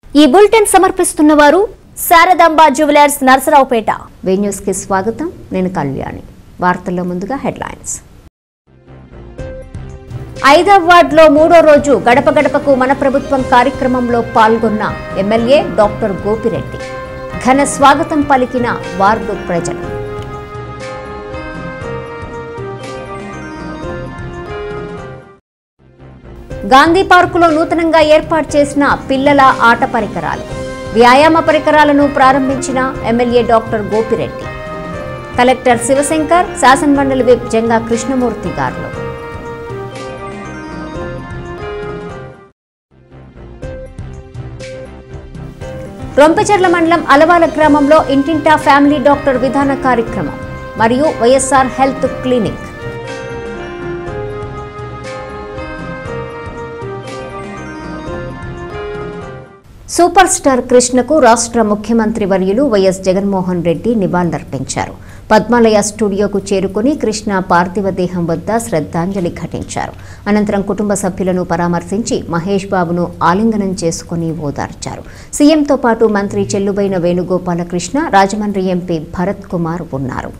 ఈ బులెటిన్ సమర్పిస్తున్న వారు Sharadamba jewellers Narasaraopet V news కి స్వాగతం నేను కళ్యాణి వార్తల్లో ముందుగా హెడ్లైన్స్ ఐదవ వార్డులో మూడో రోజు గడప గడపకు మన ప్రభుత్వం కార్యక్రమంలో పాల్గొన్న ఎమ్మెల్యే డాక్టర్ గోపిరెడ్డి ఘన స్వాగతం పలికిన వార్డు ప్రజలు గాంధీ పార్కులో నూతనంగా ఏర్పాటు చేసిన పిల్లల ఆట పరికరాలు వ్యాయామ పరికరాలను ప్రారంభించిన MLA doctor Gopireddy collector Shivashankar శాసనమండలి విప్ జంగా కృష్ణమూర్తి గారు రొంపచెర్ల మండలం అలవాల గ్రామంలో ఇంటింటా ఫ్యామిలీ డాక్టర్ విధాన కార్యక్రమం మరియు YSR health clinic super star కృష్ణకు రాష్ట్ర ముఖ్యమంత్రి వర్యులు వైఎస్ జగన్మోహన్ రెడ్డి నివాళులర్పించారు పద్మాలయ స్టూడియోకు చేరుకుని కృష్ణ పార్థివ దేహం వద్ద శ్రద్ధాంజలి ఘటించారు అనంతరం కుటుంబ సభ్యులను పరామర్శించి మహేష్ బాబును ఆలింగనం చేసుకుని ఓదార్చారు సీఎంతో పాటు మంత్రి చెల్లుబైన వేణుగోపాలకృష్ణ రాజమండ్రి ఎంపీ భరత్ కుమార్ ఉన్నారు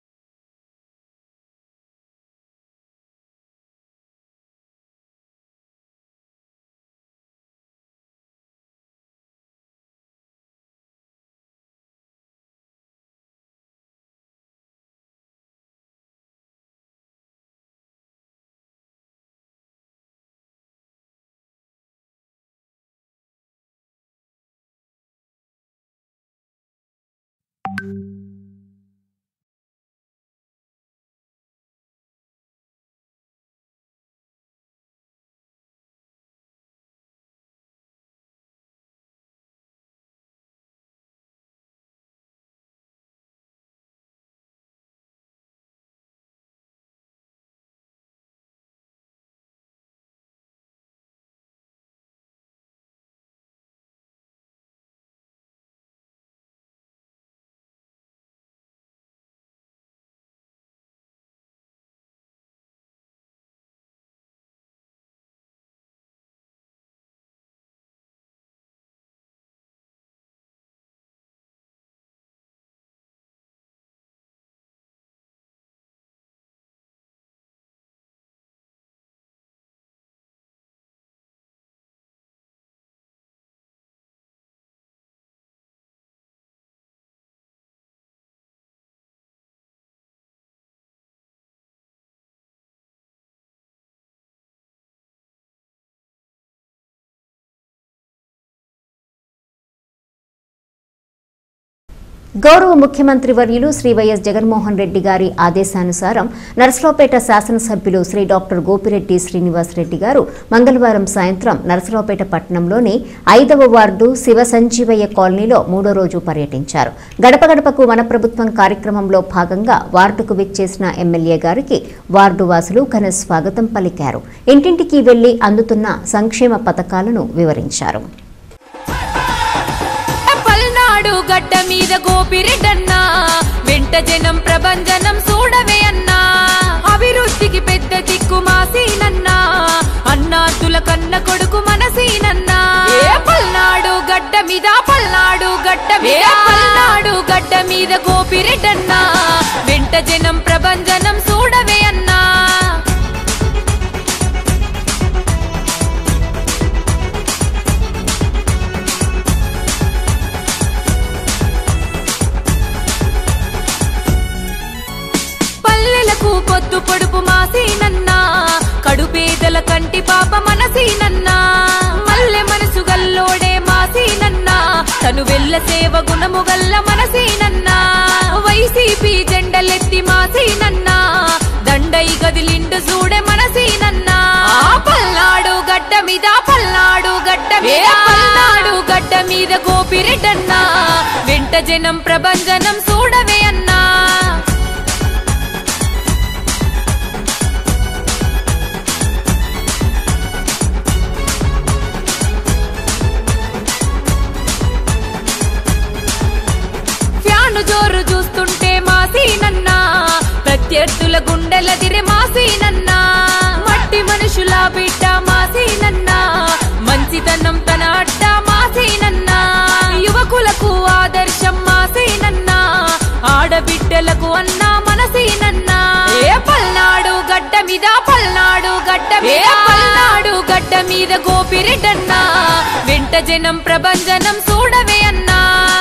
గౌరవ ముఖ్యమంత్రి వర్యులు శ్రీ వైఎస్ జగన్మోహన్ రెడ్డి గారి ఆదేశానుసారం నరసరావుపేట శాసనసభ్యులు శ్రీ డాక్టర్ గోపిరెడ్డి శ్రీనివాస్ రెడ్డి గారు మంగళవారం సాయంత్రం నరసరావుపేట పట్టణంలోని ఐదవ వార్డు శివ సంజీవయ్య కాలనీలో మూడో రోజు పర్యటించారు గడప గడపకు మన ప్రభుత్వం కార్యక్రమంలో భాగంగా వార్డుకు విచ్చేసిన ఎమ్మెల్యే గారికి వార్డు వాసులు ఘన స్వాగతం పలికారు ఇంటింటికి వెళ్లి అందుతున్న సంక్షేమ పథకాలను వివరించారు పల్నాడు గడ్డ మీద గోపిరెడ్డన్నా వెంట జనం ప్రభంజనం చూడవే అన్నా అభివృద్ధికి పెద్ద దిక్కు మాసీనన్నా అన్నాతుల కన్న కొడుకు మనసీనన్నా ఏ పల్నాడు గడ్డ మీద పల్నాడు గడ్డ మీద పల్నాడు గడ్డ మీద గోపిరెడ్డన్నా వెంట జనం ప్రభంజనం చూడవే అన్నా పల్లెలకు పొద్దు పొడుపు మాసీనన్నా కడుపేదల కంటి పాప మనసీనన్నా మల్లె మనసు గల్లోడే మాసీనన్నా తను వెళ్ళ సేవ గుణము గల్ల మనసీనన్నా వైసీపీ జెండలెత్తి మాసీనన్నా దండై గదిలిండు చూడే మనసీనన్నా ఆ పల్నాడు గడ్డ మీద పల్నాడు గడ్డ మీద పల్నాడు గడ్డ మీద గోపిరెడ్డన్నా వెంట జనం ప్రభంజనం చూడవే అన్నా ఫ్యాను జోరు చూస్తుంటే మాసీనన్నా ప్రత్యర్థుల గుండెలదిరే మాసీనన్నా మట్టి మనుషుల బిడ్డ మాసీనన్నా మంచి మంచితనం తన అడ్డ మాసేనన్నా యువకులకు ఆదర్శం మాసేనన్నా ఆడబిడ్డలకు అన్నా మనసేనన్నా ఏ పల్నాడు గడ్డ మీద పల్నాడు గడ్డ మీద పల్నాడు గడ్డ మీద గోపిరెడ్డన్నా వెంట జనం ప్రభంజనం చూడవే అన్నా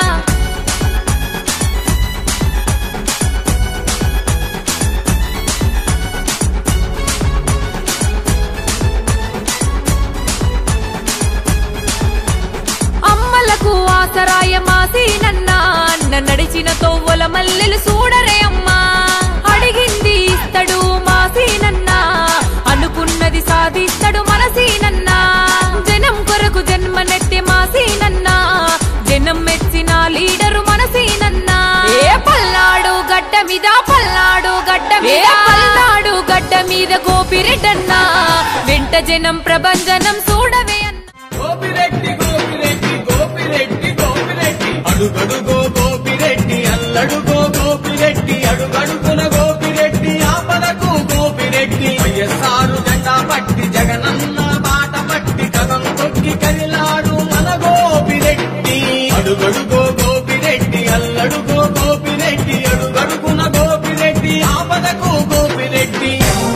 అమ్మలకు ఆసరాయ మాసేనన్నా అన్న నడిచిన తొవ్వల మల్లెలు చూడరే అమ్మా అడిగింది ఇస్తడు మాసేనన్నా అనుకున్నది సాధిస్తాడు మనసేనన్నా జనం కొరకు జన్మనెత్తే మాసేనన్నా జనం మెచ్చిన లీడరు మనసేనన్నా ఏ పల్నాడు గడ్డ మీద పల్నాడు గడ్డ మీద పల్నాడు గడ్డ మీద గోపిరెడ్డన్నా వెంట జనం ప్రభంజనం చూడవే అన్నా గోపిరెడ్డి గోపిరెడ్డి గోపిరెడ్డి గోపిరెడ్డి అడుగడుగో గోపిరెడ్డి అల్లడుగో గోపిరెడ్డి అడుగడుగున గోపిరెడ్డి ఆపదకు గోపిరెడ్డి వైఎస్ఆరు జెండా పట్టి జగనన్న బాట పట్టి కథం తొక్కి కదిలాడు మన గోపిరెడ్డి అడుగడుగో గోపిరెడ్డి అల్లడుగో గోపిరెడ్డి అడుగడుగున గోపిరెడ్డి ఆపదకు గోపిరెడ్డి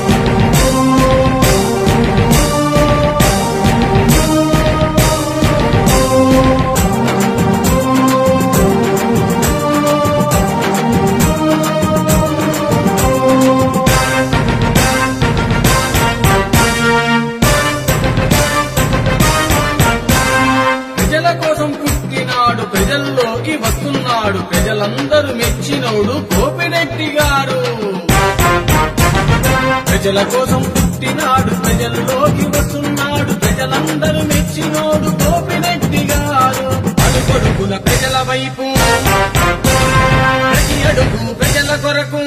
ప్రజల కోసం పుట్టినాడు ప్రజల్లోకి వస్తున్నాడు ప్రజలందరూ మెచ్చినోడు గోపిరెడ్డి గారు ప్రజల కోసం పుట్టినాడు ప్రజల్లోకి వస్తున్నాడు ప్రజలందరూ మెచ్చినోడు గోపిరెడ్డి గారు అడుగడుగున ప్రజల వైపు ప్రతి అడుగు ప్రజల కొరకు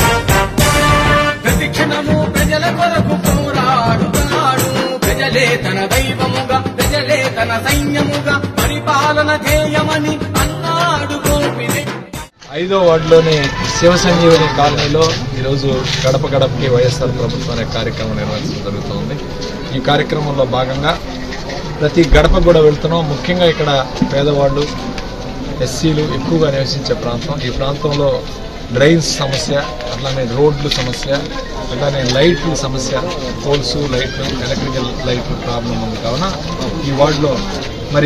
ప్రతి క్షణము ప్రజల కొరకు పోరాడుతాడు ప్రజలే తన దైవముగా ప్రజలే తన సైన్యముగా పరిపాలన ధ్యేయమని అన్నాడు గోపిరెడ్డి ఐదో వార్డులోని శివ సంజీవని కాలనీలో ఈరోజు గడప గడపకి వైఎస్ఆర్ ప్రభుత్వం అనే కార్యక్రమం నిర్వహించడం జరుగుతుంది ఈ కార్యక్రమంలో భాగంగా ప్రతి గడప కూడా వెళ్తున్నాం ముఖ్యంగా ఇక్కడ పేదవాళ్ళు ఎస్సీలు ఎక్కువగా నివసించే ప్రాంతం ఈ ప్రాంతంలో డ్రైన్స్ సమస్య అట్లానే రోడ్లు సమస్య అట్లానే లైట్లు సమస్య పోల్స్ లైట్లు ఎలక్ట్రికల్ లైట్లు ప్రాబ్లం ఉంది కావున ఈ వార్డులో మరి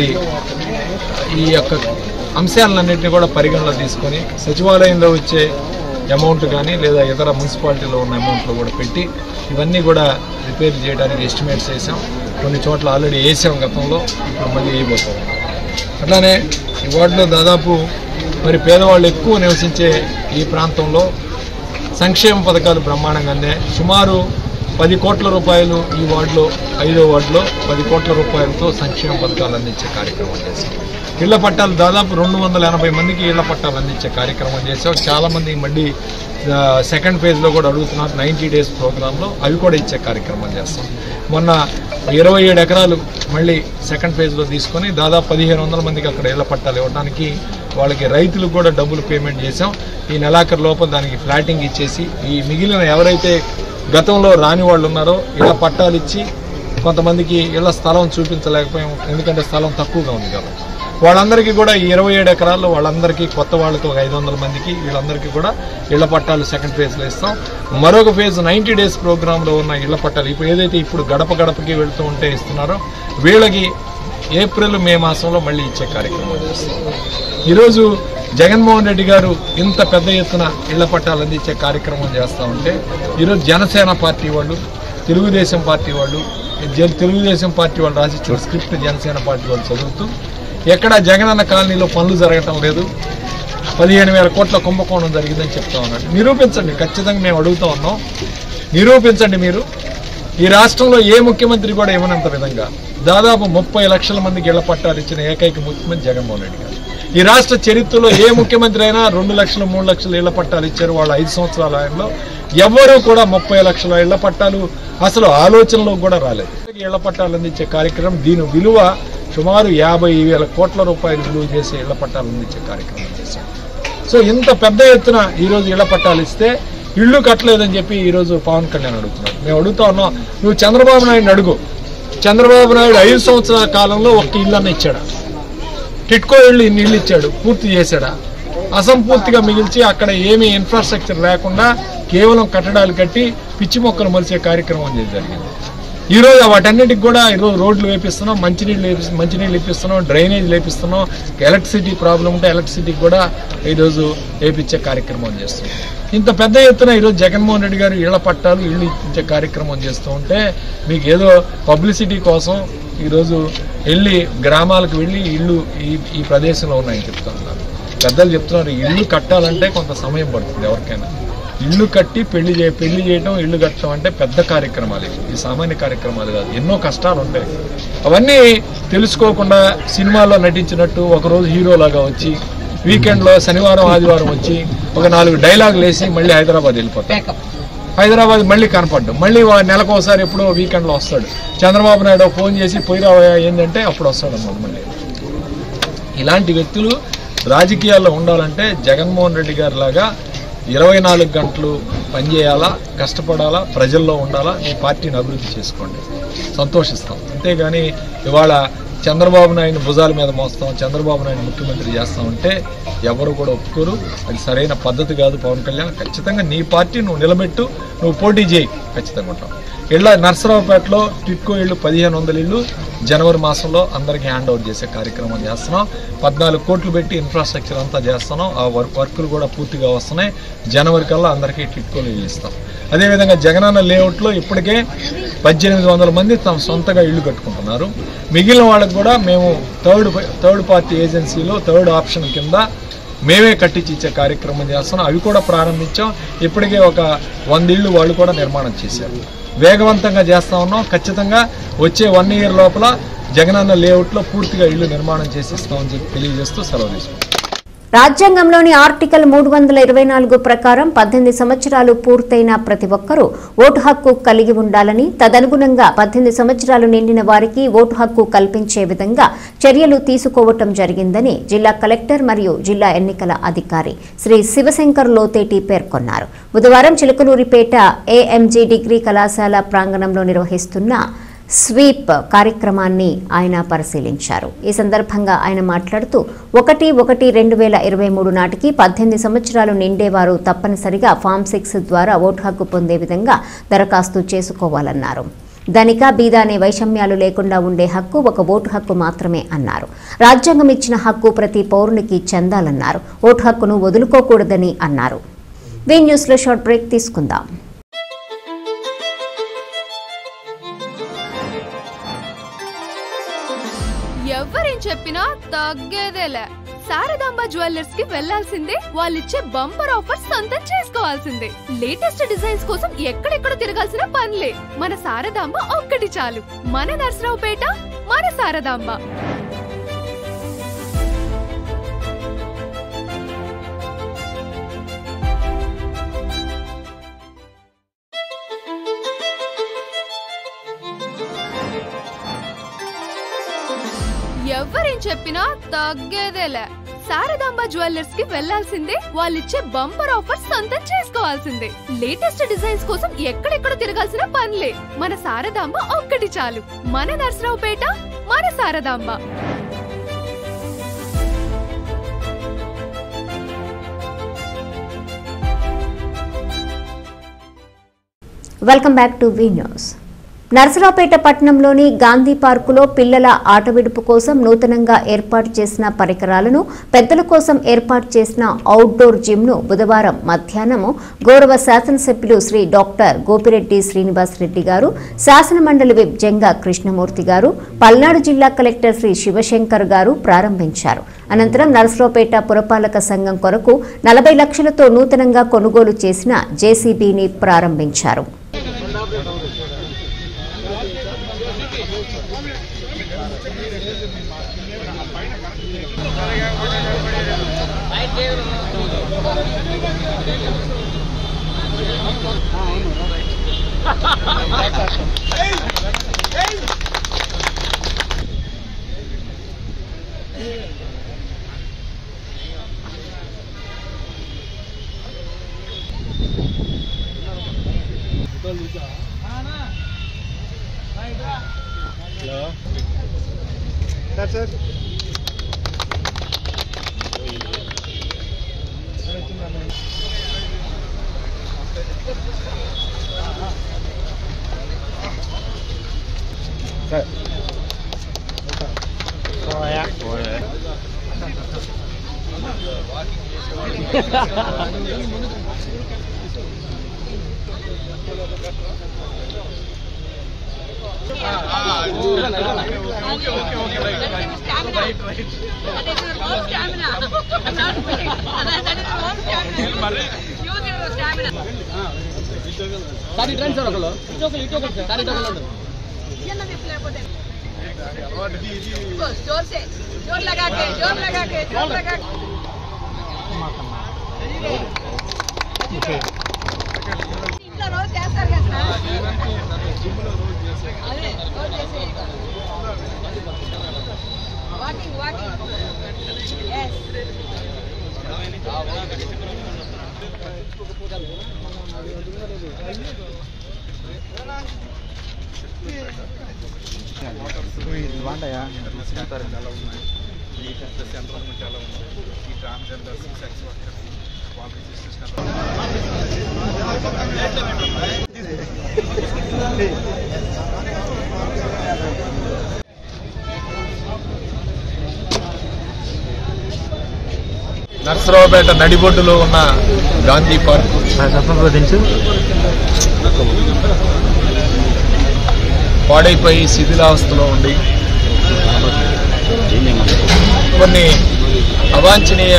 ఈ యొక్క అంశాలన్నింటినీ కూడా పరిగణలో తీసుకొని సచివాలయంలో వచ్చే అమౌంట్ కానీ లేదా ఇతర మున్సిపాలిటీలో ఉన్న అమౌంట్లో కూడా పెట్టి ఇవన్నీ కూడా రిపేర్ చేయడానికి ఎస్టిమేట్స్ వేసాం కొన్ని చోట్ల ఆల్రెడీ వేసాం గతంలో ఇప్పుడు మళ్ళీ వేయబోతాం అట్లానే ఈ వార్డులో దాదాపు మరి పేదవాళ్ళు ఎక్కువ నివసించే ఈ ప్రాంతంలో సంక్షేమ పథకాలు బ్రహ్మాండంగా అందాయి సుమారు పది కోట్ల రూపాయలు ఈ వార్డులో ఐదో వార్డులో పది కోట్ల రూపాయలతో సంక్షేమ పథకాలు అందించే కార్యక్రమం చేశాం ఇళ్ల పట్టాలు దాదాపు రెండు వందల ఎనభై మందికి ఇళ్ల పట్టాలు అందించే కార్యక్రమం చేశాం చాలా మంది మళ్ళీ ఆ, సెకండ్ ఫేజ్లో కూడా అడుగుతున్నారు నైంటీ డేస్ ప్రోగ్రాంలో అవి కూడా ఇచ్చే కార్యక్రమం చేస్తాం మొన్న ఇరవై ఏడు ఎకరాలు మళ్ళీ సెకండ్ ఫేజ్లో తీసుకొని దాదాపు పదిహేను వందల మందికి అక్కడ ఇళ్ల పట్టాలు ఇవ్వడానికి వాళ్ళకి రైతులకు కూడా డబ్బులు పేమెంట్ చేసాం ఈ నెలాఖరు లోపల దానికి ఫ్లాటింగ్ ఇచ్చేసి ఈ మిగిలిన ఎవరైతే గతంలో రాని వాళ్ళు ఉన్నారో ఇళ్ల పట్టాలు ఇచ్చి కొంతమందికి ఇళ్ల స్థలం చూపించలేకపోయాం ఎందుకంటే స్థలం తక్కువగా ఉంది కాబట్టి వాళ్ళందరికీ కూడా ఈ ఇరవై ఏడు ఎకరాల్లో వాళ్ళందరికీ కొత్త వాళ్ళకి ఒక ఐదు వందల మందికి వీళ్ళందరికీ కూడా ఇళ్ల పట్టాలు సెకండ్ ఫేజ్లో ఇస్తాం మరొక ఫేజ్ నైంటీ డేస్ ప్రోగ్రాంలో ఉన్న ఇళ్ల పట్టాలు ఇప్పుడు ఏదైతే ఇప్పుడు గడప గడపకి వెళ్తూ ఉంటే ఇస్తున్నారో వీళ్ళకి ఏప్రిల్ మే మాసంలో మళ్ళీ ఇచ్చే కార్యక్రమం చేస్తాం ఈరోజు జగన్మోహన్ రెడ్డి గారు ఇంత పెద్ద ఎత్తున ఇళ్ల పట్టాలు అందించే కార్యక్రమం చేస్తా ఉంటే ఈరోజు జనసేన పార్టీ వాళ్ళు తెలుగుదేశం పార్టీ వాళ్ళు జ- తెలుగుదేశం పార్టీ వాళ్ళు రాసిచ్చిన స్క్రిప్ట్ జనసేన పార్టీ వాళ్ళు చదువుతూ ఎక్కడ జగనన్న కాలనీలో పనులు జరగటం లేదు పదిహేను వేల కోట్ల కుంభకోణం జరిగిందని చెప్తా ఉన్నాడు నిరూపించండి ఖచ్చితంగా మేము అడుగుతా ఉన్నాం నిరూపించండి మీరు ఈ రాష్ట్రంలో ఏ ముఖ్యమంత్రి కూడా ఇవ్వనంత విధంగా దాదాపు ముప్పై లక్షల మందికి ఇళ్ల పట్టాలు ఇచ్చిన ఏకైక ముఖ్యమంత్రి జగన్మోహన్ రెడ్డి గారు ఈ రాష్ట్ర చరిత్రలో ఏ ముఖ్యమంత్రి అయినా రెండు లక్షలు మూడు లక్షలు ఇళ్ల పట్టాలు ఇచ్చారు వాళ్ళ ఐదు సంవత్సరాల ఆయనలో ఎవ్వరూ కూడా ముప్పై లక్షల ఇళ్ల పట్టాలు అసలు ఆలోచనలో కూడా రాలేదు ఇళ్ల పట్టాలు అందించే కార్యక్రమం దీని విలువ సుమారు యాభై వేల కోట్ల రూపాయలు విలువ చేసే ఇళ్ల పట్టాలు అందించే కార్యక్రమం చేశాం సో ఇంత పెద్ద ఎత్తున ఈరోజు ఇళ్ల పట్టాలు ఇస్తే ఇళ్ళు కట్టలేదని చెప్పి ఈరోజు పవన్ కళ్యాణ్ అడుగుతున్నాడు మేము అడుగుతా ఉన్నాం నువ్వు చంద్రబాబు నాయుడు అడుగు చంద్రబాబు నాయుడు ఐదు సంవత్సరాల కాలంలో ఒక్క ఇల్లు అన్న ఇచ్చాడా టిట్కో ఇల్లు ఇన్ని ఇల్లు ఇచ్చాడు పూర్తి చేశాడా అసంపూర్తిగా మిగిల్చి అక్కడ ఏమీ ఇన్ఫ్రాస్ట్రక్చర్ లేకుండా కేవలం కట్టడాలు కట్టి పిచ్చి మొక్కలు మలిసే కార్యక్రమం చేసి జరిగింది ఈ రోజు వాటన్నిటికి కూడా ఈరోజు రోడ్లు వేపిస్తున్నాం మంచినీళ్ళు వేపి మంచినీళ్ళు ఇప్పిస్తున్నాం డ్రైనేజ్ లేపిస్తున్నాం ఎలక్ట్రిసిటీ ప్రాబ్లం ఉంటే ఎలక్ట్రిసిటీకి కూడా ఈరోజు వేపించే కార్యక్రమం చేస్తున్నాం ఇంత పెద్ద ఎత్తున ఈరోజు జగన్మోహన్ రెడ్డి గారు ఇళ్ల పట్టాలు ఇళ్ళు ఇచ్చే కార్యక్రమం చేస్తూ ఉంటే మీకు ఏదో పబ్లిసిటీ కోసం ఈరోజు వెళ్ళి గ్రామాలకు వెళ్ళి ఇళ్ళు ఈ ఈ ప్రదేశంలో ఉన్నాయని చెప్తా ఉన్నారు పెద్దలు చెప్తున్నారు ఇల్లు కట్టాలంటే కొంత సమయం పడుతుంది ఎవరికైనా ఇల్లు కట్టి పెళ్లి చే పెళ్లి చేయడం ఇల్లు కట్టడం అంటే పెద్ద కార్యక్రమాలు ఇవి. ఈ సామాన్య కార్యక్రమాలు కాదు ఎన్నో కష్టాలు ఉంటాయి అవన్నీ తెలుసుకోకుండా సినిమాల్లో నటించినట్టు ఒకరోజు హీరోలాగా వచ్చి వీకెండ్లో శనివారం ఆదివారం వచ్చి ఒక నాలుగు డైలాగులు వేసి మళ్ళీ హైదరాబాద్ వెళ్ళిపోతాం హైదరాబాద్ మళ్ళీ కనపడ్డు మళ్ళీ వా- నెలకు ఒకసారి ఎప్పుడో వీకెండ్లో వస్తాడు చంద్రబాబు నాయుడు ఫోన్ చేసి పోయిరావా ఏంటంటే అప్పుడు వస్తాడు అన్నమాట మళ్ళీ ఇలాంటి వ్యక్తులు రాజకీయాల్లో ఉండాలంటే జగన్మోహన్ రెడ్డి గారి లాగా ఇరవై నాలుగు గంటలు పనిచేయాలా కష్టపడాలా ప్రజల్లో ఉండాలా మీ పార్టీని అభివృద్ధి చేసుకోండి సంతోషిస్తాం అంతేగాని ఇవాళ చంద్రబాబు నాయుడు భుజాల మీద మోస్తాం చంద్రబాబు నాయుడు ముఖ్యమంత్రి చేస్తామంటే ఎవరు కూడా ఒప్పుకోరు అది సరైన పద్ధతి కాదు పవన్ కళ్యాణ్ ఖచ్చితంగా నీ పార్టీ నువ్వు నిలబెట్టు నువ్వు పోటీ చేయి ఖచ్చితంగా ఉంటాం ఇళ్ళ నర్సరావుపేటలో టిట్కో ఇళ్ళు పదిహేను వందల ఇళ్ళు జనవరి మాసంలో అందరికీ హ్యాండ్ ఓవర్ చేసే కార్యక్రమం చేస్తున్నాం పద్నాలుగు కోట్లు పెట్టి ఇన్ఫ్రాస్ట్రక్చర్ అంతా చేస్తున్నాం ఆ వర్క్ వర్కులు కూడా పూర్తిగా వస్తున్నాయి జనవరి కల్లా అందరికీ టిట్కోలు ఇల్లు ఇస్తాం అదేవిధంగా జగనన్న లేఅవుట్లో ఇప్పటికే పద్దెనిమిది వందల మంది తమ సొంతగా ఇల్లు కట్టుకుంటున్నారు మిగిలిన వాళ్ళకి కూడా మేము థర్డ్ థర్డ్ పార్టీ ఏజెన్సీలో థర్డ్ ఆప్షన్ కింద మేమే కట్టించి ఇచ్చే కార్యక్రమం చేస్తున్నాం అవి కూడా ప్రారంభించాం ఇప్పటికే ఒక వంద ఇళ్ళు వాళ్ళు కూడా నిర్మాణం చేశారు వేగవంతంగా చేస్తా ఉన్నాం ఖచ్చితంగా వచ్చే వన్ ఇయర్ లోపల జగనన్న లేఅవుట్లో పూర్తిగా ఇల్లు నిర్మాణం చేసి ఇస్తామని చెప్పి తెలియజేస్తూ సెలవు తీసుకుంటాం రాజ్యాంగంలోని ఆర్టికల్ మూడు వందల ఇరవై నాలుగు ప్రకారం పద్దెనిమిది సంవత్సరాలు పూర్తయిన ప్రతి ఒక్కరూ ఓటు హక్కు కలిగి ఉండాలని తదనుగుణంగా పద్దెనిమిది సంవత్సరాలు నిండిన వారికి ఓటు హక్కు కల్పించే విధంగా చర్యలు తీసుకోవటం జరిగిందని జిల్లా కలెక్టర్ మరియు జిల్లా ఎన్నికల అధికారి శ్రీ శివశంకర్ లోతేటి పేర్కొన్నారు బుధవారం చిలకలూరిపేట ఏఎంజీ డిగ్రీ కళాశాల ప్రాంగణంలో నిర్వహిస్తున్న స్వీప్ కార్యక్రమాన్ని ఆయన పరిశీలించారు ఈ సందర్భంగా ఆయన మాట్లాడుతూ ఒకటి ఒకటి రెండు వేల ఇరవై మూడు నాటికి పద్దెనిమిది సంవత్సరాలు నిండేవారు తప్పనిసరిగా ఫామ్ సిక్స్ ద్వారా ఓటు హక్కు పొందే విధంగా దరఖాస్తు చేసుకోవాలన్నారు ధనిక బీద అనే వైషమ్యాలు లేకుండా ఉండే హక్కు ఒక ఓటు హక్కు మాత్రమే అన్నారు రాజ్యాంగం ఇచ్చిన హక్కు ప్రతి పౌరునికి చెందాలన్నారు ఓటు హక్కును వదులుకోకూడదని అన్నారు వీ న్యూస్లో షార్ట్ బ్రేక్ తీసుకుందాం ఎవ్వరేం చెప్పినా తగ్గేదేలే శారదాంబ జ్యువెలర్స్ కి వెళ్లాల్సిందే వాళ్ళిచ్చే బంపర్ ఆఫర్ సొంతం చేసుకోవాల్సిందే లేటెస్ట్ డిజైన్స్ కోసం ఎక్కడెక్కడ తిరగాల్సిన పనిలే మన శారదాంబ ఒక్కటి చాలు మన నర్సరావుపేట మన శారదాంబ ఎవ్వరేం చెప్పినా తగ్గేదేలే శారదాంబ జ్యువెలర్స్ కి వెళ్లాల్సిందే వాళ్ళిచ్చే బంపర్ ఆఫర్ సొంతం చేసుకోవాల్సిందే లేటెస్ట్ డిజైన్స్ కోసం ఎక్కడెక్కడ తిరగాల్సిన పనిలే మన శారదాంబ ఒక్కటి చాలు మన నర్సరావుపేట మన Sharadamba welcome back to V news Narasaraopet పట్టణంలోని గాంధీ పార్కులో పిల్లల ఆట విడుపు కోసం నూతనంగా ఏర్పాటు చేసిన పరికరాలను పెద్దల కోసం ఏర్పాటు చేసిన అవుట్డోర్ జిమ్ను బుధవారం మధ్యాహ్నం గౌరవ శాసనసభ్యులు శ్రీ డాక్టర్ గోపిరెడ్డి శ్రీనివాస్ రెడ్డి గారు శాసన మండలి విప్ జంగా కృష్ణమూర్తి గారు పల్నాడు జిల్లా కలెక్టర్ శ్రీ శివశంకర్ గారు ప్రారంభించారు అనంతరం నరసరావుపేట పురపాలక సంఘం కొరకు నలభై లక్షలతో నూతనంగా కొనుగోలు చేసిన జేసీబీని ప్రారంభించారు जोर से जोर लगा के जोर लगा के जोर लगा के ఇంట్లో రోజు చేస్తారు కదా అదే రోజు చేసే వాకింగ్ వాకింగ్ ఎస్ నర్సరావుపేట నడిబొడ్డులో ఉన్న గాంధీ పార్క్ పాడైపోయి శిథిలావస్థలో ఉండి కొన్ని అవాంఛనీయ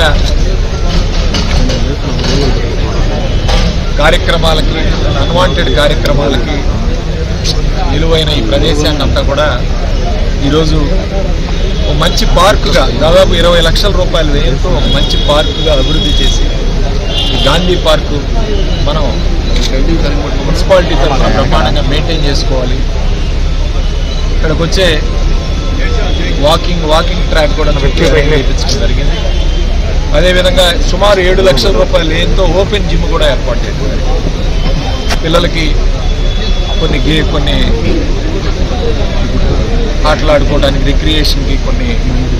కార్యక్రమాలకి అన్వాంటెడ్ కార్యక్రమాలకి నిలువైన ఈ ప్రదేశాన్ని అంతా కూడా ఈరోజు ఒక మంచి పార్కుగా దాదాపు ఇరవై లక్షల రూపాయల వ్యయంతో ఒక మంచి పార్కుగా అభివృద్ధి చేసి ఈ గాంధీ పార్కు మనం మున్సిపాలిటీ తరఫున బ్రహ్మాండంగా మెయింటైన్ చేసుకోవాలి ఇక్కడికి వచ్చే వాకింగ్ వాకింగ్ ట్రాక్ కూడా చేయించడం జరిగింది అదేవిధంగా సుమారు ఏడు లక్షల రూపాయలు ఎంతో ఓపెన్ జిమ్ కూడా ఏర్పాటు చేసింది పిల్లలకి కొన్ని గే కొన్ని ఆటలాడుకోవడానికి రిక్రియేషన్కి కొన్ని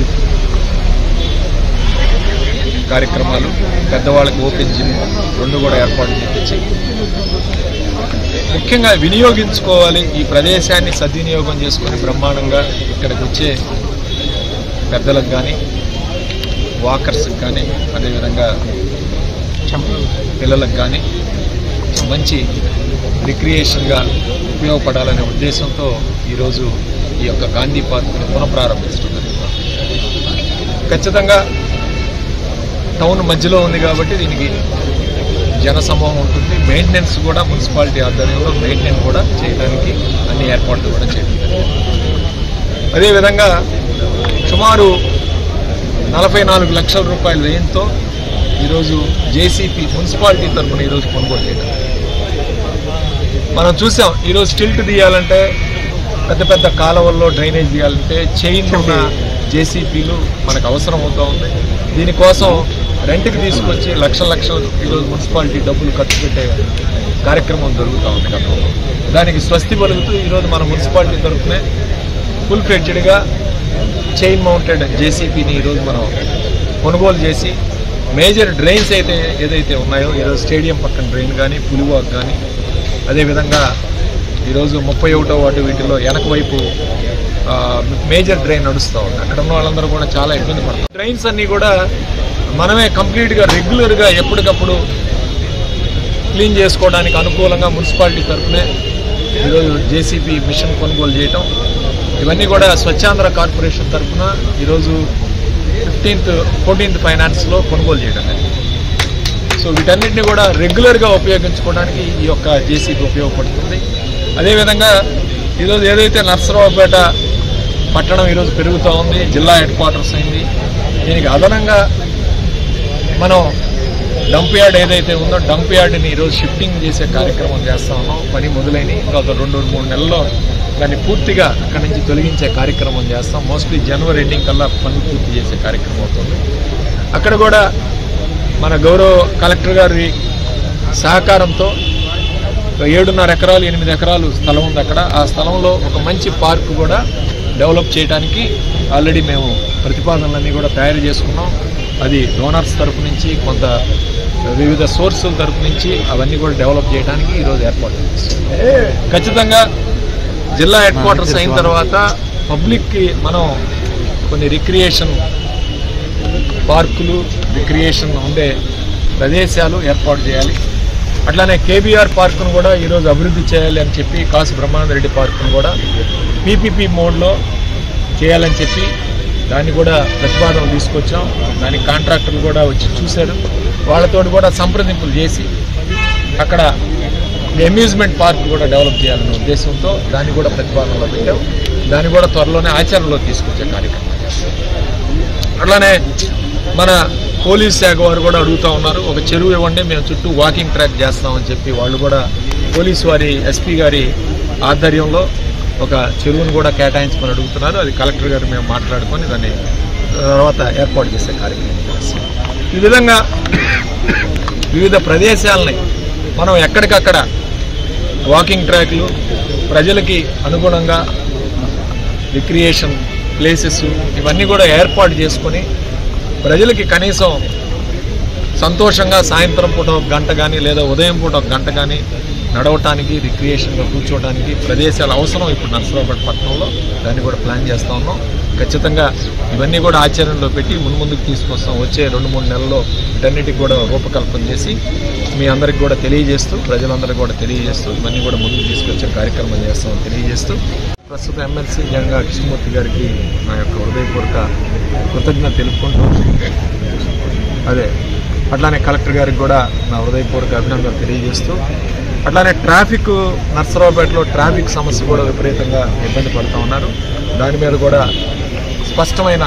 కార్యక్రమాలు పెద్దవాళ్ళకి ఓపెన్ జిమ్ రెండు కూడా ఏర్పాటు చేయించి ముఖ్యంగా వినియోగించుకోవాలి ఈ ప్రదేశాన్ని సద్వినియోగం చేసుకొని బ్రహ్మాండంగా ఇక్కడికి వచ్చే పెద్దలకు కానీ వాకర్స్కి కానీ అదేవిధంగా పిల్లలకు కానీ మంచి రిక్రియేషన్గా ఉపయోగపడాలనే ఉద్దేశంతో ఈరోజు ఈ యొక్క గాంధీ పార్క్ని పునఃప్రారంభించడం జరిగింది ఖచ్చితంగా టౌన్ మధ్యలో ఉంది కాబట్టి దీనికి జనసమూహం ఉంటుంది మెయింటెనెన్స్ కూడా మున్సిపాలిటీ ఆధ్వర్యంలో మెయింటెనెన్స్ కూడా చేయడానికి అన్ని ఏర్పాట్లు కూడా చేయడం జరిగింది అదేవిధంగా సుమారు నలభై నాలుగు లక్షల రూపాయల వ్యయంతో ఈరోజు జేసీపీ మున్సిపాలిటీ తరఫున ఈరోజు కొనుగోలు చేయడం మనం చూసాం ఈరోజు స్టిల్ట్ తీయాలంటే పెద్ద పెద్ద కాలువల్లో డ్రైనేజ్ తీయాలంటే చైన్ ఉన్న జేసీపీలు మనకు అవసరం అవుతా ఉంది దీనికోసం రెంట్కి తీసుకొచ్చి లక్షల లక్షలు ఈరోజు మున్సిపాలిటీ డబ్బులు ఖర్చు పెట్టే కార్యక్రమం జరుగుతూ ఉంది గతంలో దానికి స్వస్తి పలుకుతూ ఈరోజు మన మున్సిపాలిటీ తరఫునే ఫుల్ ఫ్లెడ్జ్డ్గా చైన్ మౌంటెడ్ జేసీపీని ఈరోజు మనం కొనుగోలు చేసి మేజర్ డ్రైన్స్ అయితే ఏదైతే ఉన్నాయో ఈరోజు స్టేడియం పక్కన డ్రైన్ కానీ పులివాక్ కానీ అదేవిధంగా ఈరోజు ముప్పై ఒకటో వార్డు వీటిలో వెనక వైపు ఆ, మేజర్ డ్రైన్ నడుస్తూ ఉంది అక్కడ ఉన్న వాళ్ళందరూ కూడా చాలా ఇబ్బంది పడతారు డ్రైన్స్ అన్నీ కూడా మనమే కంప్లీట్గా రెగ్యులర్గా ఎప్పటికప్పుడు క్లీన్ చేసుకోవడానికి అనుకూలంగా మున్సిపాలిటీ తరఫునే ఈరోజు జేసీబీ మిషన్ కొనుగోలు చేయటం ఇవన్నీ కూడా స్వచ్ఛాంధ్ర కార్పొరేషన్ తరఫున ఈరోజు ఫిఫ్టీన్త్ ఫోర్టీన్త్ ఫైనాన్స్లో కొనుగోలు చేయడం జరిగింది సో వీటన్నిటిని కూడా రెగ్యులర్గా ఉపయోగించుకోవడానికి ఈ యొక్క జేసీబీ ఉపయోగపడుతుంది అదేవిధంగా ఈరోజు ఏదైతే నర్సరావుపేట పట్టణం ఈరోజు పెరుగుతూ ఉంది జిల్లా హెడ్ క్వార్టర్స్ అయింది దీనికి అదనంగా మనం డంప్ యార్డ్ ఏదైతే ఉందో డంప్ యార్డ్ని ఈరోజు షిఫ్టింగ్ చేసే కార్యక్రమం చేస్తా ఉన్నాం పని మొదలైన ఇంకా ఒక రెండు మూడు నెలల్లో దాన్ని పూర్తిగా అక్కడి నుంచి తొలగించే కార్యక్రమం చేస్తాం మోస్ట్లీ జనవరి ఎండింగ్ కల్లా పనులు పూర్తి చేసే కార్యక్రమం అవుతుంది అక్కడ కూడా మన గౌరవ కలెక్టర్ గారి సహకారంతో ఏడున్నర ఎకరాలు ఎనిమిది ఎకరాలు స్థలం ఉంది అక్కడ ఆ స్థలంలో ఒక మంచి పార్క్ కూడా డెవలప్ చేయడానికి ఆల్రెడీ మేము ప్రతిపాదనలన్నీ కూడా తయారు చేసుకున్నాం అది డోనర్స్ తరపు నుంచి కొంత వివిధ సోర్సుల తరపు నుంచి అవన్నీ కూడా డెవలప్ చేయడానికి ఈరోజు ఏర్పాటు చేస్తాం ఖచ్చితంగా జిల్లా హెడ్ క్వార్టర్స్ అయిన తర్వాత పబ్లిక్కి మనం కొన్ని రిక్రియేషన్ పార్కులు రిక్రియేషన్ ఉండే ప్రదేశాలు ఏర్పాటు చేయాలి అట్లానే కేబీఆర్ పార్కును కూడా ఈరోజు అభివృద్ధి చేయాలి అని చెప్పి కాసు బ్రహ్మానంద రెడ్డి పార్కును కూడా పీపీపీ మోడ్లో చేయాలని చెప్పి దాన్ని కూడా ప్రతిపాదనలు తీసుకొచ్చాం దానికి కాంట్రాక్టర్లు కూడా వచ్చి చూశారు వాళ్ళతో కూడా సంప్రదింపులు చేసి అక్కడ అమ్యూజ్మెంట్ పార్క్ కూడా డెవలప్ చేయాలనే ఉద్దేశంతో దాన్ని కూడా ప్రతిపాదనలో పెట్టాం దాన్ని కూడా త్వరలోనే ఆచరణలో తీసుకొచ్చే కార్యక్రమం అట్లానే మన పోలీస్ శాఖ వారు కూడా అడుగుతా ఉన్నారు ఒక చెరువు ఇవ్వండి మేము చుట్టూ వాకింగ్ ట్రాక్ చేస్తామని చెప్పి వాళ్ళు కూడా పోలీస్ వారి ఎస్పీ గారి ఆధ్వర్యంలో ఒక చెరువును కూడా కేటాయించమని అడుగుతున్నారు అది కలెక్టర్ గారు మేము మాట్లాడుకొని దాన్ని తర్వాత ఏర్పాటు చేసే కార్యక్రమం చేస్తాం ఈ విధంగా వివిధ ప్రదేశాలని మనం ఎక్కడికక్కడ వాకింగ్ ట్రాక్లు ప్రజలకి అనుగుణంగా రిక్రియేషన్ ప్లేసెస్ ఇవన్నీ కూడా ఏర్పాటు చేసుకొని ప్రజలకి కనీసం సంతోషంగా సాయంత్రం పూట ఒక గంట కానీ లేదా ఉదయం పూట ఒక గంట కానీ నడవటానికి రిక్రియేషన్గా కూర్చోవడానికి ప్రదేశాలు అవసరం ఇప్పుడు నర్సరావుపేట పట్టణంలో దాన్ని కూడా ప్లాన్ చేస్తా ఉన్నాం ఖచ్చితంగా ఇవన్నీ కూడా ఆచరణలో పెట్టి మున్ముందుకు తీసుకొస్తాం వచ్చే రెండు మూడు నెలల్లో వీటన్నిటికి కూడా రూపకల్పన చేసి మీ అందరికి కూడా తెలియజేస్తూ ప్రజలందరికీ కూడా తెలియజేస్తూ ఇవన్నీ కూడా ముందుకు తీసుకొచ్చే కార్యక్రమం చేస్తామని తెలియజేస్తూ ప్రస్తుతం ఎమ్మెల్సీ జంగా కృష్ణమూర్తి గారికి నా యొక్క హృదయపూర్వక కృతజ్ఞత తెలుపుకుంటూ అదే అట్లానే కలెక్టర్ గారికి కూడా నా హృదయపూర్వక అభినందనలు తెలియజేస్తూ అట్లానే ట్రాఫిక్ నర్సరావుపేటలో ట్రాఫిక్ సమస్య కూడా విపరీతంగా ఇబ్బంది పడుతూ ఉన్నారు దాని మీద కూడా స్పష్టమైన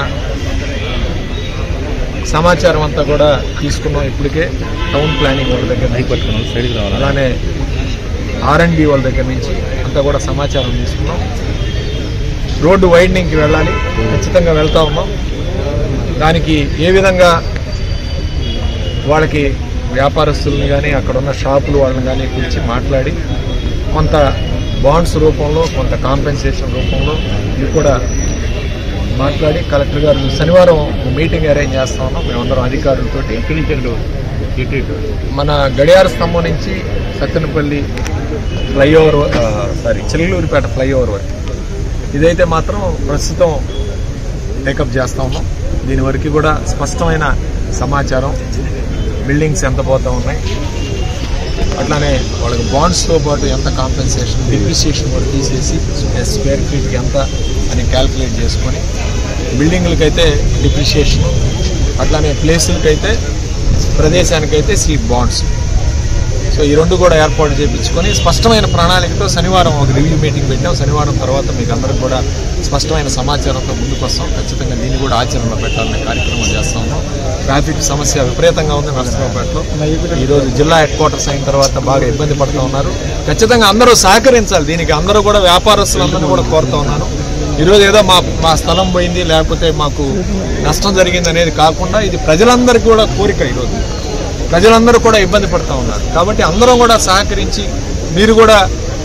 సమాచారం అంతా కూడా తీసుకున్నాం ఇప్పటికే టౌన్ ప్లానింగ్ వాళ్ళ దగ్గర నుంచి. అలానే ఆర్ఎండ్బి వాళ్ళ దగ్గర నుంచి అంతా కూడా సమాచారం తీసుకున్నాం రోడ్డు వైడనింగ్కి వెళ్ళాలి ఖచ్చితంగా వెళ్తా ఉన్నాం దానికి ఏ విధంగా వాళ్ళకి వ్యాపారస్తుల్ని కానీ అక్కడ ఉన్న షాపులు వాళ్ళని కానీ పిలిచి మాట్లాడి కొంత బాండ్స్ రూపంలో కొంత కాంపెన్సేషన్ రూపంలో ఇది కూడా మాట్లాడి కలెక్టర్ గారు శనివారం మీటింగ్ అరేంజ్ చేస్తా ఉన్నాం మేమందరం అధికారులతోటి మన గడియార స్తంభం నుంచి Sattenapalli flyover sorry Chillurupet flyover వరకు ఇదైతే మాత్రం ప్రస్తుతం టేకప్ చేస్తా ఉన్నాం దీని వరకు కూడా స్పష్టమైన సమాచారం బిల్డింగ్స్ ఎంత పోతా ఉన్నాయి అట్లానే వాళ్ళకి బాండ్స్తో పాటు ఎంత కాంపెన్సేషన్ డిప్రిసియేషన్ కూడా తీసేసి స్క్వేర్ ఫీట్కి ఎంత అని క్యాల్కులేట్ చేసుకొని బిల్డింగ్లకైతే డిప్రిసియేషన్ అట్లానే ప్లేసులకైతే ప్రదేశానికైతే సీట్ బాండ్స్ సో ఈ రెండు కూడా ఏర్పాటు చేయించుకొని స్పష్టమైన ప్రణాళికతో శనివారం ఒక రివ్యూ మీటింగ్ పెట్టాం శనివారం తర్వాత మీకు అందరికి కూడా స్పష్టమైన సమాచారంతో ముందుకు వస్తాం ఖచ్చితంగా దీన్ని కూడా ఆచరణలో పెట్టాలనే కార్యక్రమం చేస్తా ఉన్నాం ట్రాఫిక్ సమస్య విపరీతంగా ఉంది నరసింహపేటలో ఈరోజు జిల్లా హెడ్ క్వార్టర్స్ అయిన తర్వాత బాగా ఇబ్బంది పడుతూ ఉన్నారు ఖచ్చితంగా అందరూ సహకరించాలి దీనికి అందరూ కూడా వ్యాపారస్తులందరూ కూడా కోరుతూ ఉన్నారు ఈరోజు ఏదో మా మా స్థలం పోయింది లేకపోతే మాకు నష్టం జరిగింది అనేది కాకుండా ఇది ప్రజలందరికీ కూడా కోరిక ఈరోజు ప్రజలందరూ కూడా ఇబ్బంది పడుతూ ఉన్నారు కాబట్టి అందరం కూడా సహకరించి మీరు కూడా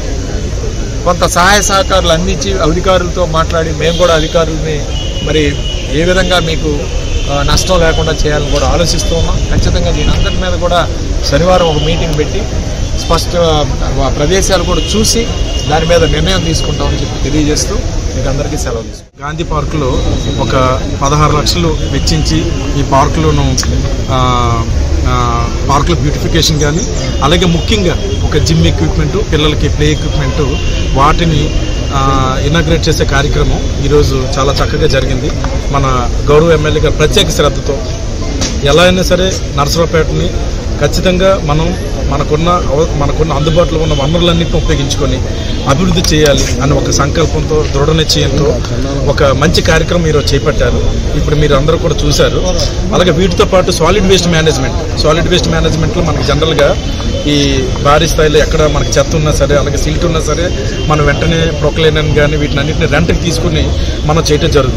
కొంత సహాయ సహకారాలు అందించి అధికారులతో మాట్లాడి మేము కూడా అధికారులని మరి ఏ విధంగా మీకు ఆ, నష్టం లేకుండా చేయాలని కూడా ఆలోచిస్తూ ఉన్నాం ఖచ్చితంగా దీని అందరి మీద కూడా శనివారం ఒక మీటింగ్ పెట్టి స్పష్ట ఆ ప్రదేశాలు కూడా చూసి దాని మీద నిర్ణయం తీసుకుంటామని చెప్పి తెలియజేస్తూ మీకు అందరికీ సెలవు తీసుకుంటాం గాంధీ పార్కులో ఒక పదహారు లక్షలు వెచ్చించి ఈ పార్కులను ఆ, ఆ, పార్కుల బ్యూటిఫికేషన్ కానీ అలాగే ముఖ్యంగా ఒక జిమ్ ఎక్విప్మెంట్ పిల్లలకి ప్లే ఎక్విప్మెంట్ వాటిని ఇనాగ్రేట్ చేసే కార్యక్రమం ఈరోజు చాలా చక్కగా జరిగింది మన గౌరవ ఎమ్మెల్యే గారు ప్రత్యేక శ్రద్ధతో ఎలా అయినా సరే నరసరావుపేటని ఖచ్చితంగా మనం మనకున్న అవ- మనకున్న అందుబాటులో ఉన్న వనరులన్నింటిని ఉపయోగించుకొని అభివృద్ధి చేయాలి అని ఒక సంకల్పంతో దృఢ నిశ్చయంతో ఒక మంచి కార్యక్రమం ఈరోజు చేపట్టారు ఇప్పుడు మీరు అందరూ కూడా చూశారు అలాగే వీటితో పాటు solid waste management solid waste మేనేజ్మెంట్లో మనకి జనరల్గా ఈ భారీ స్థాయిలో ఎక్కడ మనకి చెత్త ఉన్నా సరే అలాగే సిల్ట్ ఉన్నా సరే మనం వెంటనే ప్రొక్లైనర్ కానీ వీటిని అన్నింటిని రెంట్కి తీసుకుని మనం చేయటం జరుగుతుంది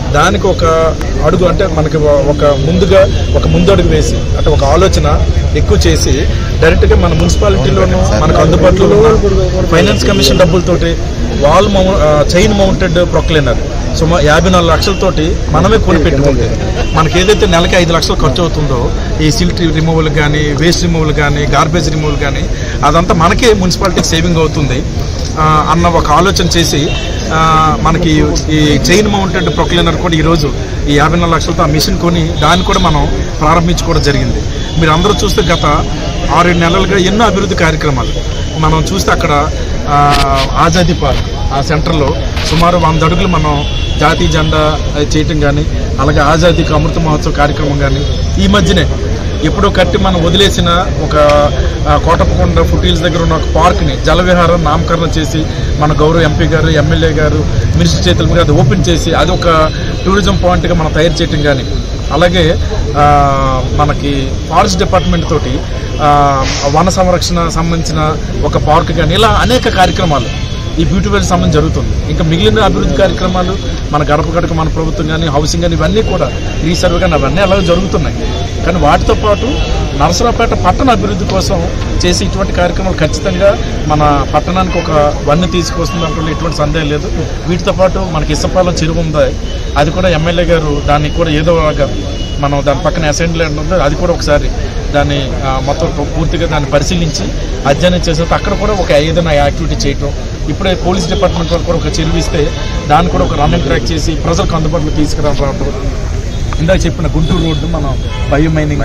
దానికి ఒక అడుగు అంటే మనకి ఒక ముందుగా ఒక ముందడుగు వేసి అంటే ఒక ఆలోచన ఎక్కువ చేసి డైరెక్ట్గా మన మున్సిపాలిటీలోనూ మనకు అందుబాటులో ఉన్న ఫైనాన్స్ కమిషన్ డబ్బులతోటి వాల్ మౌ చైన్ మౌంటెడ్ ప్రొక్లైనర్ సుమారు యాభై నాలుగు లక్షలతోటి మనమే కొని పెట్టుకుంటే మనకి ఏదైతే నెలకి ఐదు లక్షలు ఖర్చు అవుతుందో ఈ సిల్ట్ రిమూవల్ కానీ వేస్ట్ రిమూవల్ కానీ గార్బేజ్ రిమూవల్ కానీ అదంతా మనకే మున్సిపాలిటీకి సేవింగ్ అవుతుంది ఆ, అన్న ఒక ఆలోచన చేసి ఆ, మనకి ఈ చైన్ మౌంటెడ్ ప్రొక్లైనర్ కూడా ఈరోజు ఈ యాభై నాలుగు లక్షలతో ఆ మిషన్ కొని దాన్ని కూడా మనం ప్రారంభించుకోవడం జరిగింది మీరు అందరూ చూస్తే గత ఆరేడు నెలలుగా ఎన్నో అభివృద్ధి కార్యక్రమాలు మనం చూస్తే అక్కడ ఆ, ఆజాదీ పార్క్ ఆ సెంటర్లో సుమారు వంద అడుగులు మనం జాతీయ జెండా అది చేయటం కానీ అలాగే ఆజాదీకి అమృత మహోత్సవ కార్యక్రమం కానీ ఈ మధ్యనే ఎప్పుడో కట్టి మనం వదిలేసిన ఒక ఆ, కోటప్పకొండ ఫుటీల్స్ దగ్గర ఉన్న ఒక పార్క్ని జలవిహారం నామకరణం చేసి మన గౌరవ ఎంపీ గారు ఎమ్మెల్యే గారు మినిస్టర్ చేతుల మీద అది ఓపెన్ చేసి అది ఒక టూరిజం పాయింట్గా మనం తయారు చేయటం కానీ అలాగే ఆ, మనకి ఫారెస్ట్ డిపార్ట్మెంట్ తోటి ఆ, వన సంరక్షణ సంబంధించిన ఒక పార్క్ కానీ ఇలా అనేక కార్యక్రమాలు ఈ బ్యూటీ వెల్ సంబంధం జరుగుతుంది ఇంకా మిగిలిన అభివృద్ధి కార్యక్రమాలు మన గడప గడప మన ప్రభుత్వం కానీ హౌసింగ్ కానీ ఇవన్నీ కూడా రీసర్వ్ కానీ అవన్నీ అలాగే జరుగుతున్నాయి కానీ వాటితో పాటు నరసరావుపేట పట్టణ అభివృద్ధి కోసం చేసే ఇటువంటి కార్యక్రమాలు ఖచ్చితంగా మన పట్టణానికి ఒక వన్ను తీసుకొస్తుంది దాంట్లో ఎటువంటి సందేహం లేదు వీటితో పాటు మనకి ఇసపాలెం చెరువు ఉంది అది కూడా ఎమ్మెల్యే గారు దాన్ని కూడా ఏదో ఒక మనం దాని పక్కన అసెంబ్లీ ఉందో అది కూడా ఒకసారి దాన్ని ఆ, మొత్తం పూర్తిగా దాన్ని పరిశీలించి అధ్యయనం చేసేది అక్కడ కూడా ఒక ఏదైనా యాక్టివిటీ చేయటం ఇప్పుడే పోలీస్ డిపార్ట్మెంట్ వాళ్ళు కూడా ఒక చెరువు ఇస్తే దాన్ని కూడా ఒక రన్నింగ్ ట్రాక్ చేసి ప్రజలకు అందుబాటులో తీసుకురావడం ఇందాక చెప్పిన గుంటూరు రోడ్డు మనం బయో మైనింగ్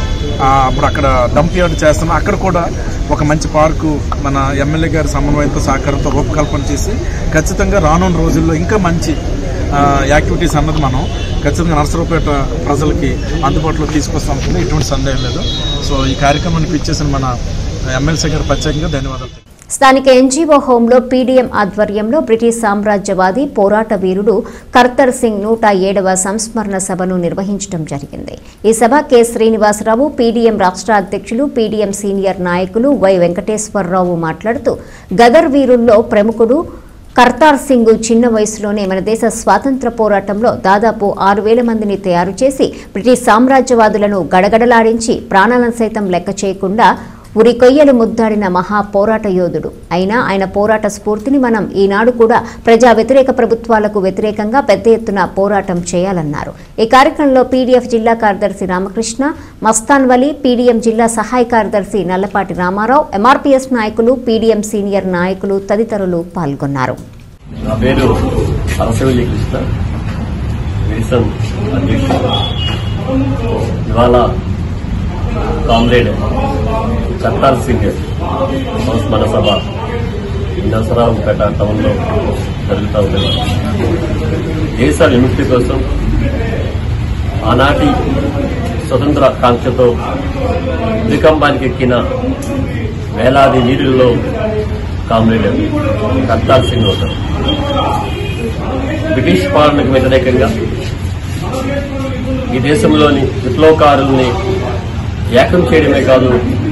ఆ, అప్పుడు అక్కడ డంప్ యార్డ్ చేస్తున్నాం అక్కడ కూడా ఒక మంచి పార్కు మన ఎమ్మెల్యే గారి సమన్వయంతో సహకారంతో రూపకల్పన చేసి ఖచ్చితంగా రానున్న రోజుల్లో ఇంకా మంచి ఆ, యాక్టివిటీస్ అన్నది మనం ఖచ్చితంగా నర్సరావుపేట ప్రజలకి అందుబాటులో తీసుకొస్తాం ఎటువంటి సందేహం లేదు సో ఈ కార్యక్రమానికి ఇచ్చేసిన మన ఎమ్మెల్సీ గారు ప్రత్యేకంగా ధన్యవాదాలు స్థానిక ఎన్జీఓ హోంలో పీడీఎం ఆధ్వర్యంలో బ్రిటిష్ సామ్రాజ్యవాది పోరాట వీరుడు కర్తర్ సింగ్ నూట ఏడవ సంస్మరణ సభను నిర్వహించడం జరిగింది ఈ సభ కె శ్రీనివాసరావు పీడీఎం రాష్ట్ర అధ్యక్షులు పీడీఎం సీనియర్ నాయకులు వై వెంకటేశ్వరరావు మాట్లాడుతూ గదర్ వీరుల్లో ప్రముఖుడు కర్తార్ సింగ్ చిన్న వయసులోనే మన దేశ స్వాతంత్ర పోరాటంలో దాదాపు ఆరు వేల మందిని తయారు చేసి బ్రిటిష్ సామ్రాజ్యవాదులను గడగడలాడించి ప్రాణాలను సైతం లెక్క చేయకుండా ఉరి కొయ్యలు ముద్దాడిన మహా పోరాట యోధుడు అయినా ఆయన పోరాట స్ఫూర్తిని మనం ఈనాడు కూడా ప్రజా వ్యతిరేక ప్రభుత్వాలకు వ్యతిరేకంగా పెద్ద ఎత్తున పోరాటం చేయాలన్నారు ఈ కార్యక్రమంలో పీడీఎఫ్ జిల్లా కార్యదర్శి రామకృష్ణ మస్తాన్ వలి పీడీఎం జిల్లా సహాయ కార్యదర్శి నల్లపాటి రామారావు ఎంఆర్పీఎస్ నాయకులు పీడీఎం సీనియర్ నాయకులు తదితరులు పాల్గొన్నారు నా పేరు అరసవల్లి కృష్ణ విల్సన్ అధ్యక్షుడు ఇవాళ కామ్రేడ్ కర్తాల్ సింగ్ సంస్మరణ సభ నరసరావుపేట టౌన్లో జరుగుతూ ఉంది దేశ విముక్తి కోసం ఆనాటి స్వతంత్ర కాంక్షతో భూకంపానికి ఎక్కిన వేలాది వీరుల్లో కామ్రేడ్ కర్తాల్ సింగ్ అవుతారు బ్రిటిష్ పాలనకు వ్యతిరేకంగా ఈ దేశంలోని విప్లవకారుల్ని ఏకం చేయడమే కాదు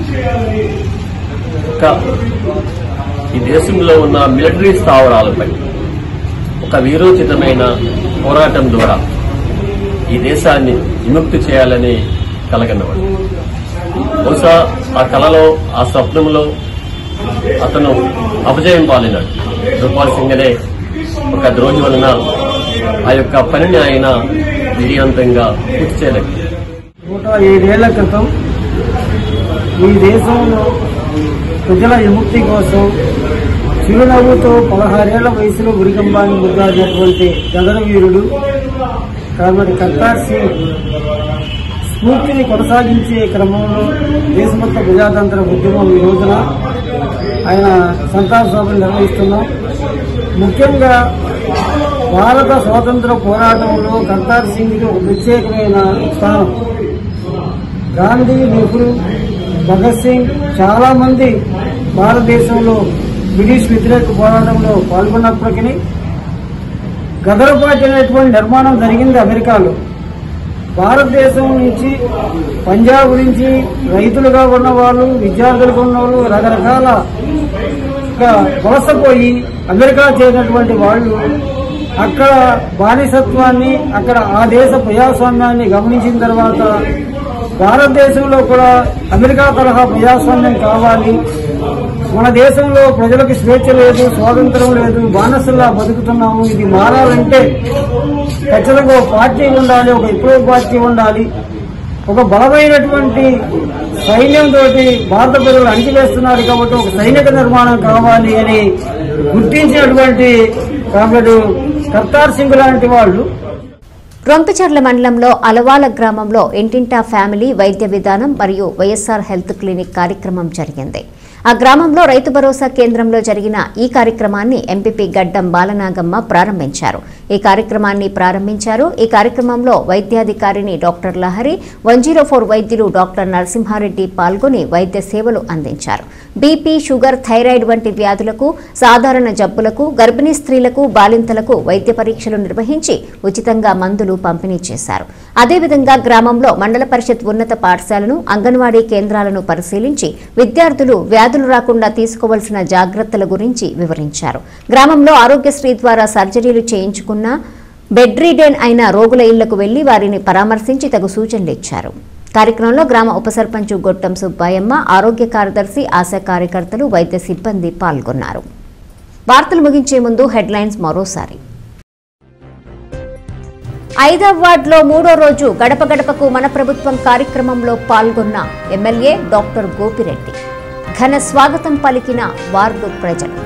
ఇంకా ఈ దేశంలో ఉన్న మిలిటరీ స్థావరాలపై ఒక వీరోచితమైన పోరాటం ద్వారా ఈ దేశాన్ని విముక్తి చేయాలని కలగన్నవాడు బహుశా ఆ కళలో ఆ స్వప్నంలో అతను అపజయం పాలినాడు రూపాల్ సింగ్ అనే ఒక ద్రోహి వలన ఆ యొక్క పనిని ఆయన విజయవంతంగా పూర్తి చేయలేదు నూట ఏడేళ్ల క్రితం ఈ దేశంలో ప్రజల విముక్తి కోసం చిరునవ్వుతో పదహారేళ్ల వయసులో ఉరికంబాన్ని ముద్దాడినటువంటి గగన వీరుడు కాబట్టి కర్తార్ సింగ్ స్ఫూర్తిని కొనసాగించే క్రమంలో దేశమంతా ప్రజాతంత్ర ఉద్యమం ఈ రోజున ఆయన సంతాప సభలు నిర్వహిస్తున్నాం ముఖ్యంగా భారత స్వాతంత్ర పోరాటంలో కర్తార్ సింగ్కి ఒక ప్రత్యేకమైన స్థానం గాంధీ నెహ్రూ భగత్ సింగ్ చాలా మంది భారతదేశంలో బ్రిటిష్ వ్యతిరేక పోరాటంలో పాల్గొన్నప్పటికీ గదర్ పార్టీ అనేటువంటి నిర్మాణం జరిగింది అమెరికాలో భారతదేశం నుంచి పంజాబ్ నుంచి రైతులుగా ఉన్న వాళ్ళు విద్యార్థులుగా ఉన్న వాళ్ళు రకరకాల గా వలసపోయి అమెరికా చేరినటువంటి వాళ్ళు అక్కడ బానిసత్వాన్ని అక్కడ ఆ దేశ ప్రజాస్వామ్యాన్ని గమనించిన తర్వాత భారతదేశంలో కూడా అమెరికా తరహా ప్రజాస్వామ్యం కావాలి మన దేశంలో ప్రజలకు స్వేచ్ఛ లేదు స్వాతంత్రం లేదు బానిసల్లా బతుకుతున్నాము ఇది మారాలంటే ఖచ్చితంగా ఒక పార్టీ ఉండాలి ఒక విప్లవ పార్టీ ఉండాలి ఒక బలమైనటువంటి సైన్యంతో భారత ప్రజలు అణిచివేస్తున్నారు కాబట్టి ఒక సైనిక నిర్మాణం కావాలి అని గుర్తించినటువంటి కాబట్టి కర్తార్ సింగ్ లాంటి వాళ్ళు రొంపిచర్ల మండలంలో అలవాల గ్రామంలో ఇంటింటా ఫ్యామిలీ వైద్య విధానం మరియు వైఎస్ఆర్ హెల్త్ క్లినిక్ కార్యక్రమం జరిగింది ఆ గ్రామంలో రైతు భరోసా కేంద్రంలో జరిగిన ఈ కార్యక్రమాన్ని ఎంపీపీ గడ్డం బాలనాగమ్మ ప్రారంభించారు ఈ కార్యక్రమాన్ని ప్రారంభించారు ఈ కార్యక్రమంలో వైద్యాధికారిని doctor Lahari one zero four వైద్యులు డాక్టర్ నరసింహారెడ్డి పాల్గొని వైద్య సేవలు అందించారు బీపీ షుగర్ థైరాయిడ్ వంటి వ్యాధులకు సాధారణ జబ్బులకు గర్భిణీ స్త్రీలకు బాలింతలకు వైద్య పరీక్షలు నిర్వహించి ఉచితంగా మందులు పంపిణీ చేశారు అదేవిధంగా గ్రామంలో మండల పరిషత్ ఉన్నత పాఠశాలను అంగన్వాడీ కేంద్రాలను పరిశీలించి విద్యార్థులు వ్యాధులు రాకుండా తీసుకోవాల్సిన జాగ్రత్తల గురించి వివరించారు గ్రామంలో ఆరోగ్యశ్రీ ద్వారా సర్జరీలు చేయించుకున్న బెడ్ రీడెన్ అయిన రోగుల ఇళ్లకు వెళ్లి వారిని పరామర్శించి తగు సూచనలు ఇచ్చారు కార్యక్రమంలో గ్రామ ఉప సర్పంచ్ గొట్టం సుబ్బాయమ్మ ఆరోగ్య కార్యదర్శి ఆశా కార్యకర్తలు వైద్య సిబ్బంది పాల్గొన్నారు వార్తలు ముగించే ముందు హెడ్లైన్స్ మరోసారి ఐదవ వార్డులో మూడో రోజు గడప గడపకు మన ప్రభుత్వం కార్యక్రమంలో పాల్గొన్న ఎమ్మెల్యే డాక్టర్ గోపిరెడ్డి ఘన స్వాగతం పలికిన వార్డు ప్రజలు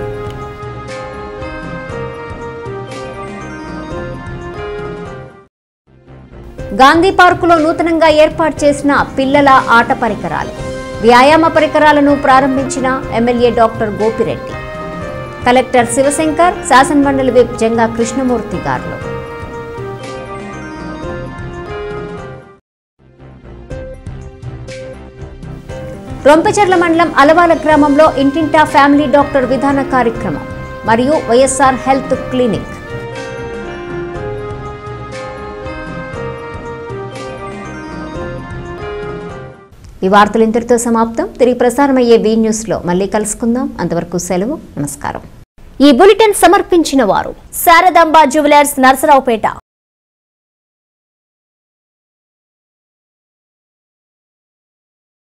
గాంధీ పార్కులో నూతనంగా ఏర్పాటు చేసిన పిల్లల ఆట పరికరాలు వ్యాయామ పరికరాలను ప్రారంభించిన MLA doctor Gopireddy collector Shivashankar శాసనమండలి విప్ జంగా కృష్ణమూర్తి గారు రొంపచెర్ల మండలం అలవాల గ్రామంలో ఇంటింటా ఫ్యామిలీ డాక్టర్ విధాన కార్యక్రమం మరియు వైఎస్ఆర్ హెల్త్ క్లినిక్ ఈ వార్తలు ఇంతటితో సమాప్తం తిరిగి ప్రసారమయ్యే వీ న్యూస్ లో మళ్ళీ కలుసుకుందాం అంతవరకు సెలవు నమస్కారం ఈ బులెటిన్ సమర్పించిన వారు శారదాంబ జ్యువెలర్స్ నర్సరావుపేట